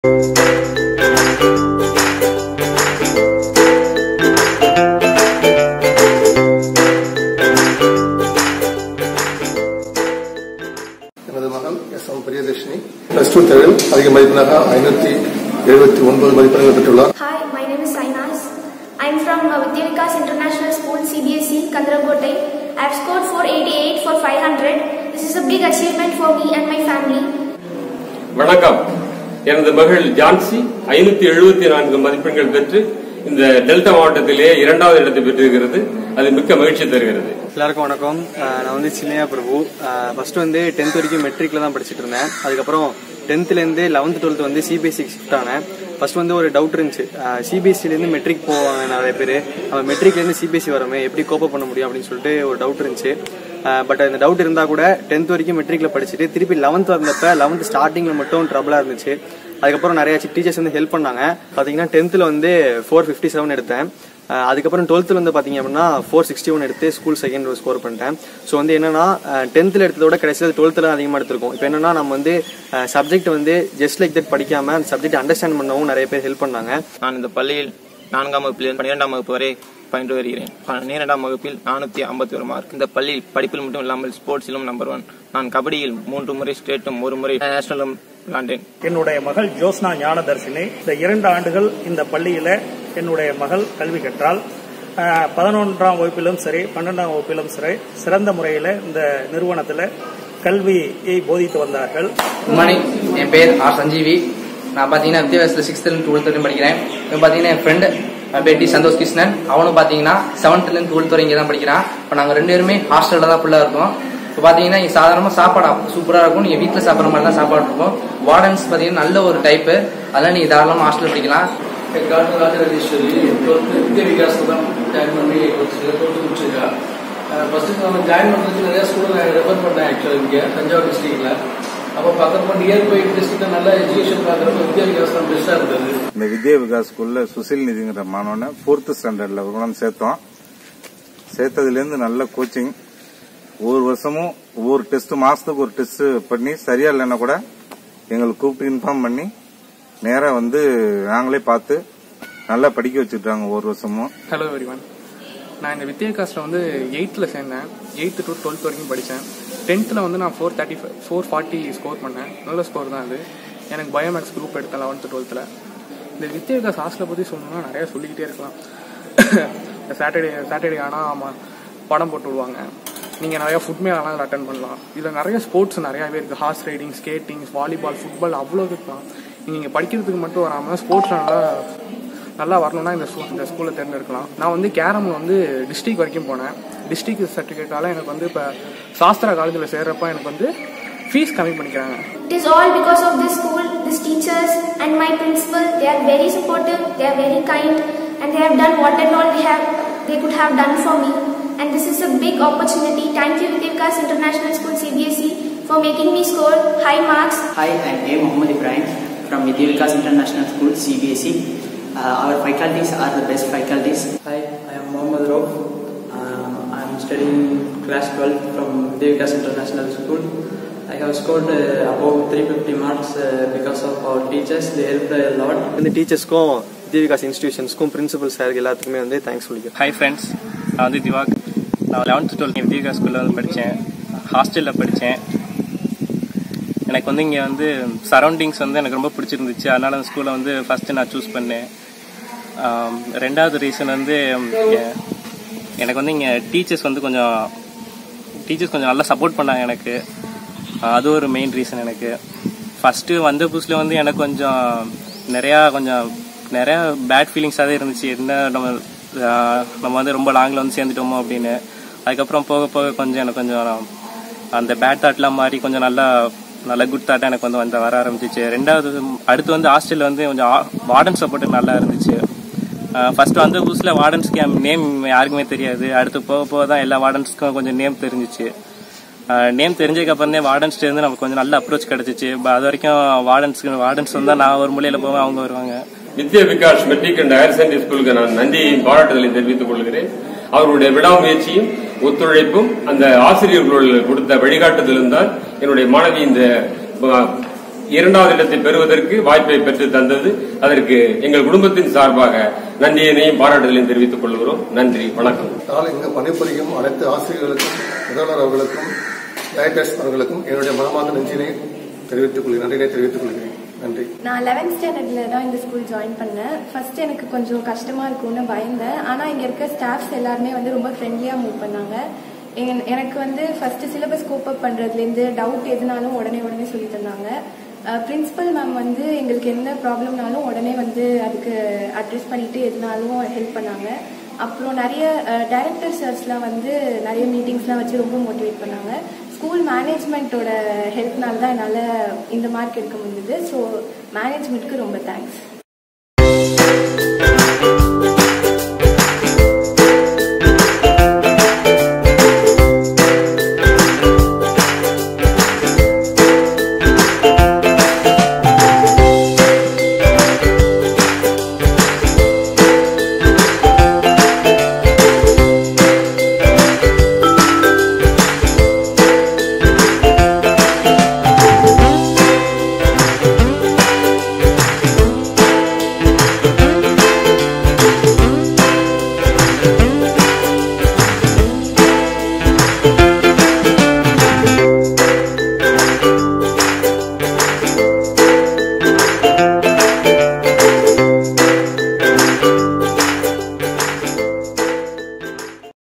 எனது மகள் S M Priyadharshini plus two Tamil அதிக மதிப்பெண்ணாக ஐநூற்றி எழுபத்தி ஒன்பது மதிப்பெண்கள் பெற்றுள்ளார் Hi, my name is Sainas. I'm from uh, Vidyavikas International School, CBSE, Kandrakotai. I've scored 488 for 500. This is a big achievement for me and my family. வணக்கம் எனது மகள் ஜான்சி ஐநூத்தி எழுபத்தி நான்கு மதிப்பெண்கள் பெற்று இந்த டெல்டா மாவட்டத்திலே இரண்டாவது இடத்தை பெற்றிருக்கிறது அது மிக்க மகிழ்ச்சி தருகிறது எல்லாருக்கும் வணக்கம் அஹ் நான் வந்து சின்னையா பிரபு ஃபர்ஸ்ட் வந்து டென்த் வரைக்கும் மெட்ரிக்ல தான் படிச்சிட்டு இருந்தேன் அதுக்கப்புறம் டென்த்லேருந்து லெவன்த் டுவெல்த் வந்து சிபிஎஸ்சி ஷிஃப்ட் ஆனேன் ஃபர்ஸ்ட் வந்து ஒரு டவுட் இருந்துச்சு சிபிஎஸ்சிலேருந்து மெட்ரிக் போவாங்க நிறைய பேர் நம்ம மெட்ரிக்லேருந்து சிபிஎஸ்சி வரமே எப்படி கோப்ப பண்ண முடியும் அப்படின்னு சொல்லிட்டு ஒரு டவுட் இருந்துச்சு பட் அந்த டவுட் இருந்தால் கூட டென்த் வரைக்கும் மெட்ரிக்ல படிச்சுட்டு திருப்பி லெவன்த் வந்தப்ப லெவன்த் ஸ்டார்டிங்கில் மட்டும் ட்ரபிளாக இருந்துச்சு அதுக்கப்புறம் நிறைய டீச்சர்ஸ் வந்து ஹெல்ப் பண்ணாங்க பார்த்தீங்கன்னா டென்த்தில் வந்து ஃபோர் ஃபிஃப்டி செவன் எடுத்தேன் அஹ் அதுக்கப்புறம் டுவெல்த்தில் வந்து பார்த்தீங்க அப்படின்னா ஃபோர் சிக்ஸ்டி ஒன் எடுத்து ஸ்கூல் செகண்ட் ஸ்கோர் பண்ணிட்டேன் ஸோ வந்து என்னன்னா டென்த்தில் எடுத்ததை விட கடைசியில் டுவெல்த்தில் அதிகமாக எடுத்திருக்கோம் இப்போ என்னன்னா நம்ம வந்து சப்ஜெக்ட் வந்து ஜஸ்ட் லைக் தட் படிக்காம அந்த சப்ஜெக்ட் அண்டர்ஸ்டாண்ட் பண்ணவும் நிறைய பேர் ஹெல்ப் பண்ணாங்க நான் இந்த பள்ளியில் நான்காம் வகுப்பில் பன்னிரெண்டாம் வகுப்பு வரை பயின்று வருகிறேன் பன்னிரெண்டாம் வகுப்பில் நானூற்றி ஐம்பத்தி ஒரு மார்க் இந்த பள்ளியில் படிப்பில் மட்டும் இல்லாமல் ஸ்போர்ட்ஸிலும் நம்பர் ஒன் நான் கபடியில் மூன்று முறை ஸ்டேட்டும் ஒரு முறை நேஷனலும் விளாண்டேன் என்னுடைய மகள் ஜோஸ்னா ஞானதர்ஷினி இந்த இரண்டு ஆண்டுகள் இந்த பள்ளியில என்னுடைய மகள் கல்வி கற்றால் அஹ், பதினொன்றாம் வகுப்பிலும் சரி பன்னெண்டாம் வகுப்பிலும் சரி சிறந்த முறையில் இந்த நிறுவனத்தில் கல்வியை போதித்து வந்தார்கள் குட் மார்னிங் என் பேர் ஆர் சஞ்சீவி நான் பார்த்தீங்கன்னா வித்யாவாசத்தில் சிக்ஸ்த்லேருந்து டுவெல்த் வரையும் படிக்கிறேன் இப்போ பார்த்தீங்கன்னா என் ஃப்ரெண்டு என் பேர் டி சந்தோஷ் கிருஷ்ணன் அவனும் பார்த்தீங்கன்னா செவன்த்லேருந்து டுவெல்த் வரை இங்கே தான் படிக்கிறான் இப்போ நாங்கள் ரெண்டு பேருமே ஹாஸ்டலில் தான் ஃபுல்லாக இருக்கோம் இப்போ பார்த்தீங்கன்னா இங்கே சாதாரணமாக சாப்பாடு சூப்பராக இருக்கும் நீங்கள் வீட்டில் சாப்பிட்ற மாதிரி தான் சாப்பாடு இருக்கும் வார்டன்ஸ் பார்த்தீங்கன்னா நல்ல ஒரு டைப்பு அதெல்லாம் நீங்கள் தாராளமாக ஹாஸ்டலில் படிக்கலாம் ಗಾರ್ಡನ್ ರಾಜರಾಜೇಶ್ವರಿ ಟ್ವೆಲ್ತ್ ವಿದ್ಯಾ ವಿಕಾಸದ ಜಾயின் பண்ணி டுவெல்த்து முடிச்சிருக்கா ஃபர்ஸ்ட்டு நம்ம ஜாயின் பண்ணுறதுக்கு நிறைய ஸ்கூலில் நான் ரெஃபர் பண்ணேன் ஆக்சுவலாக இங்கே தஞ்சாவூர் டிஸ்ட்ரிக்டில் அப்போ பார்க்குறப்ப நியர்பை டிஸ்ட்ரிக்டில் நல்ல எஜுகேஷன் பார்க்குறப்ப வித்யா விகாஸ் தான் பெஸ்ட்டாக இருந்தது இந்த வித்யா விகாஸ் ஸ்கூல்ல சுசில் நிதிங்கிற மாணவனை ஃபோர்த்து ஸ்டாண்டர்ட்ல கொண்டாந்து சேர்த்தோம் சேர்த்ததுலேருந்து நல்ல கோச்சிங் ஒவ்வொரு வருஷமும் ஒவ்வொரு டெஸ்ட் மாசத்துக்கு ஒரு டெஸ்ட் பண்ணி சரியா இல்லைன்னா கூட எங்களுக்கு கூப்பிட்டு இன்ஃபார்ம் பண்ணி நேரா வந்து நாங்களே பார்த்து நல்லா படிக்க வச்சுட்டாங்க ஒவ்வொரு வருஷமும் ஹலோ எவ்ரிவன் நான் இந்த வித்யாகாஸ்டில் வந்து எயித்தில் சேர்ந்தேன் எயித்து டு டுவெல்த் வரைக்கும் படித்தேன் டென்த்தில் வந்து நான் four thirty four forty score பண்ணேன் நல்ல ஸ்கோர் தான் அது எனக்கு பயோமேக்ஸ் குரூப் எடுத்தேன் லெவன்த்து டுவெல்த்தில் இந்த வித்யாகாஸ் ஹாஸ்டலை பற்றி சொல்லணும்னா நிறையா சொல்லிக்கிட்டே இருக்கலாம் சாட்டர்டே சாட்டர்டே ஆனால் ஆமாம் படம் போட்டு விடுவாங்க நீங்கள் நிறையா ஃபுட் மேலாம் அதில் அட்டன் பண்ணலாம் இதில் நிறைய ஸ்போர்ட்ஸ் நிறையாவே இருக்குது horse riding skating volleyball football அவ்வளோ இருக்கலாம் நீங்கள் படிக்கிறதுக்கு மட்டும் வராமல் ஸ்போர்ட்ஸ் நல்லா நல்லா வரணும்னா இந்த ஸ்கூல் இந்த ஸ்கூலை தேர்ந்தெடுக்கலாம் நான் வந்து கேரமில் வந்து டிஸ்ட்ரிக் வரைக்கும் போனேன் டிஸ்ட்ரிக் சர்டிஃபிகேட்டால எனக்கு வந்து இப்போ சாஸ்திரா காலேஜில் சேர்றப்ப எனக்கு வந்து ஃபீஸ் கம்மி பண்ணிக்கிறாங்க It is all because of this school, these teachers, and my principal. They are very supportive, they are very kind, and they have done what and all they have they could have done for me. And this is a big opportunity. Thank you, Vidyavikas International School CBSE, for making me score high marks Hi, I'm A. Muhammad Ibrahim from Vidyavikas International School, CBSE. Uh, our faculties are the best faculties. Hi, I am Mohammad Rauf. Uh, I am studying class 12 from Vidyavikas International School. I have scored uh, above 350 marks uh, because of our teachers. They helped a lot. இந்த டீச்சர்ஸ்க்கும் வித்யாவிகாஸ் இன்ஸ்டிடியூஷன்ஸ்க்கும் principal sir எல்லாத்துக்குமே வந்து thanks சொல்லிக்கிறேன் hi friends நான் வந்து திவாக் நான் eleventh twelfth வித்யா ஸ்கூலில் வந்து படித்தேன் ஹாஸ்டலில் படித்தேன் எனக்கு வந்து இங்கே வந்து சரௌண்டிங்ஸ் வந்து எனக்கு ரொம்ப பிடிச்சிருந்துச்சு அதனால் அந்த ஸ்கூலை வந்து ஃபஸ்ட்டு நான் சூஸ் பண்ணேன் ஆம், ரெண்டாவது ரீசன் வந்து எ- எனக்கு வந்து இங்கே டீச்சர்ஸ் வந்து கொஞ்சம் டீச்சர்ஸ் கொஞ்சம் நல்லா சப்போர்ட் பண்ணாங்க எனக்கு ஆஹ் அது ஒரு மெயின் ரீசன் எனக்கு ஃபஸ்ட்டு வந்த புதுசில் வந்து எனக்கு கொஞ்சம் நிறையா கொஞ்சம் நிறையா பேட் ஃபீலிங்ஸாகவே இருந்துச்சு என்ன நம்ம ஆஹ் நம்ம வந்து ரொம்ப லாங்கில் வந்து சேர்ந்துட்டோமோ அப்படின்னு அதுக்கப்புறம் போக போக கொஞ்சம் எனக்கு கொஞ்சம் அந்த பேட் தாட்லாம் மாறி கொஞ்சம் நல்லா நல்ல குட் தாட்டாக எனக்கு வந்து வந்து வர ஆரம்பிச்சிச்சு ரெண்டாவது அடுத்து வந்து ஹாஸ்டலில் வந்து கொஞ்சம் வார்டன் சப்போர்ட் நல்லா இருந்துச்சு ஃபர்ஸ்ட் வந்த புதுசில் வார்டன்ஸ்க்கு நேம் யாருக்குமே தெரியாது அடுத்து போக போக தான் எல்லா வார்டன்ஸ்க்கும் கொஞ்சம் நேம் தெரிஞ்சிச்சு நேம் தெரிஞ்சதுக்கு அப்புறம் தான் வார்டன்ஸ்ட்டு இருந்து நமக்கு கொஞ்சம் நல்ல அப்ரோச் கிடைச்சிச்சு ப- அது வரைக்கும் வார்டன்ஸ்க்கு வார்டன்ஸ் வந்தா நான் ஒரு மூலையில போவேன் அவங்க வருவாங்க Vidya Vikas matric and higher secondary ஸ்கூலுக்கு நான் நன்றி பாராட்டுதலை தெரிவித்துக் கொள்கிறேன் அவருடைய விடாமுயற்சியும் ஒத்துழைப்பும் அந்த ஆசிரியர்கள் கொடுத்த வழிகாட்டுதலும் தான் என்னுடைய மாணவி இந்த இரண்டாவது இடத்தை பெறுவதற்கு வாய்ப்பை பெற்று தந்தது அதற்கு எங்கள் குடும்பத்தின் சார்பாக நன்றியினையும் பாராட்டுதலையும் தெரிவித்துக் கொள்கிறோம் நன்றி வணக்கம் நாளை இங்கு பணிபுரியும் அனைத்து ஆசிரியர்களுக்கும் முதல்வர் அவர்களுக்கும் டைரக்டர்ஸ் அவர்களுக்கும் என்னுடைய மனமார்ந்த நன்றியினை தெரிவித்துக் கொள்கிறேன் நன்றினை தெரிவித்துக் கொள்கிறேன் நன்றி நான் லெவன்த் ஸ்டாண்டர்ட்ல தான் இந்த ஸ்கூல் ஜாயின் பண்ணேன் ஃபர்ஸ்ட் எனக்கு கொஞ்சம் கஷ்டமா இருக்கும்னு பயந்தேன் ஆனா இங்க இருக்க ஸ்டாஃப்ஸ் எல்லாருமே வந்து ரொம்ப ஃப்ரெண்ட்லியா மூவ் பண்ணாங்க எங்க- எனக்கு வந்து ஃபர்ஸ்ட் சிலபஸ் கோப் அப் பண்றதுலேருந்து டவுட் எதுனாலும் உடனே உடனே சொல்லி தந்தாங்க பிரின்சிபல் மேம் வந்து எங்களுக்கு என்ன ப்ராப்ளம்னாலும் உடனே வந்து அதுக்கு அட்ரஸ் பண்ணிட்டு எதுனாலும் ஹெல்ப் பண்ணாங்க அப்புறம் நிறைய டைரக்டர் சார்ஸ்லாம் வந்து நிறைய மீட்டிங்ஸ்லாம் வச்சு ரொம்ப மோட்டிவேட் பண்ணாங்க ஸ்கூல் மேனேஜ்மெண்ட்டோட ஹெல்ப்னால தான் என்னால் இந்த மார்க் எடுக்க முடிஞ்சது ஸோ மேனேஜ்மெண்ட்க்கு ரொம்ப தேங்க்ஸ்